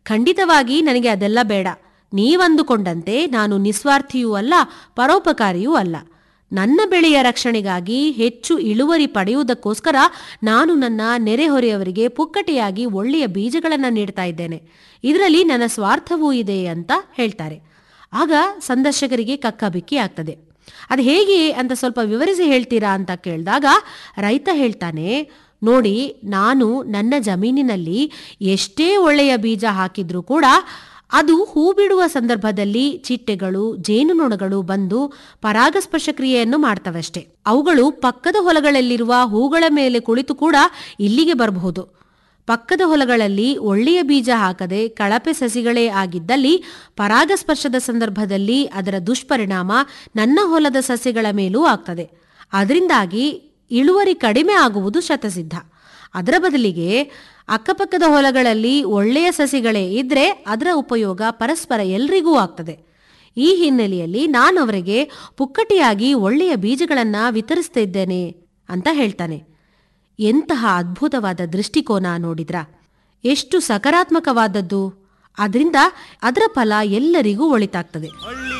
ಖಂಡಿತವಾಗಿ ನನಗೆ ಅದೆಲ್ಲ ಬೇಡ ನೀವಂದುಕೊಂಡಂತೆ ನಾನು ನಿಸ್ವಾರ್ಥಿಯೂ ಅಲ್ಲ ಪರೋಪಕಾರಿಯೂ ಅಲ್ಲ ನನ್ನ ಬೆಳೆಯ ರಕ್ಷಣೆಗಾಗಿ ಹೆಚ್ಚು ಇಳುವರಿ ಪಡೆಯುವುದಕ್ಕೋಸ್ಕರ ನಾನು ನನ್ನ ನೆರೆಹೊರೆಯವರಿಗೆ ಪುಕ್ಕಟೆಯಾಗಿ ಒಳ್ಳೆಯ ಬೀಜಗಳನ್ನು ನೀಡ್ತಾ ಇದ್ದೇನೆ ಇದರಲ್ಲಿ ನನ್ನ ಸ್ವಾರ್ಥವೂ ಇದೆ ಅಂತ ಹೇಳ್ತಾರೆ ಆಗ ಸಂದರ್ಶಕರಿಗೆ ಕಕ್ಕಬಿಕ್ಕಿ ಆಗ್ತದೆ ಅದು ಹೇಗೆ ಅಂತ ಸ್ವಲ್ಪ ವಿವರಿಸಿ ಹೇಳ್ತೀರಾ ಅಂತ ಕೇಳಿದಾಗ ರೈತ ಹೇಳ್ತಾನೆ ನೋಡಿ ನಾನು ನನ್ನ ಜಮೀನಿನಲ್ಲಿ ಎಷ್ಟೇ ಒಳ್ಳೆಯ ಬೀಜ ಹಾಕಿದ್ರೂ ಕೂಡ ಅದು ಹೂ ಬಿಡುವ ಸಂದರ್ಭದಲ್ಲಿ ಚಿಟ್ಟೆಗಳು ಜೇನುನೊಣಗಳು ಬಂದು ಪರಾಗಸ್ಪರ್ಶ ಕ್ರಿಯೆಯನ್ನು ಮಾಡ್ತವಷ್ಟೆ ಅವುಗಳು ಪಕ್ಕದ ಹೊಲಗಳಲ್ಲಿರುವ ಹೂಗಳ ಮೇಲೆ ಕುಳಿತು ಕೂಡ ಇಲ್ಲಿಗೆ ಬರಬಹುದು ಪಕ್ಕದ ಹೊಲಗಳಲ್ಲಿ ಒಳ್ಳೆಯ ಬೀಜ ಹಾಕದೆ ಕಳಪೆ ಸಸಿಗಳೇ ಆಗಿದ್ದಲ್ಲಿ ಪರಾಗಸ್ಪರ್ಶದ ಸಂದರ್ಭದಲ್ಲಿ ಅದರ ದುಷ್ಪರಿಣಾಮ ನನ್ನ ಹೊಲದ ಸಸ್ಯಗಳ ಮೇಲೂ ಆಗ್ತದೆ ಅದರಿಂದಾಗಿ ಇಳುವರಿ ಕಡಿಮೆ ಆಗುವುದು ಶತಸಿದ್ಧ ಅದರ ಬದಲಿಗೆ ಅಕ್ಕಪಕ್ಕದ ಹೊಲಗಳಲ್ಲಿ ಒಳ್ಳೆಯ ಸಸಿಗಳೇ ಇದ್ರೆ ಅದರ ಉಪಯೋಗ ಪರಸ್ಪರ ಎಲ್ರಿಗೂ ಆಗ್ತದೆ ಈ ಹಿನ್ನೆಲೆಯಲ್ಲಿ ನಾನು ಅವರಿಗೆ ಪುಕ್ಕಟಿಯಾಗಿ ಒಳ್ಳೆಯ ಬೀಜಗಳನ್ನ ವಿತರಿಸ್ತಾ ಇದ್ದೇನೆ ಅಂತ ಹೇಳ್ತಾನೆ ಎಂತಹ ಅದ್ಭುತವಾದ ದೃಷ್ಟಿಕೋನ ನೋಡಿದ್ರ ಎಷ್ಟು ಸಕಾರಾತ್ಮಕವಾದದ್ದು ಅದರಿಂದ ಅದರ ಫಲ ಎಲ್ಲರಿಗೂ ಒಳಿತಾಗ್ತದೆ ಹಳ್ಳಿ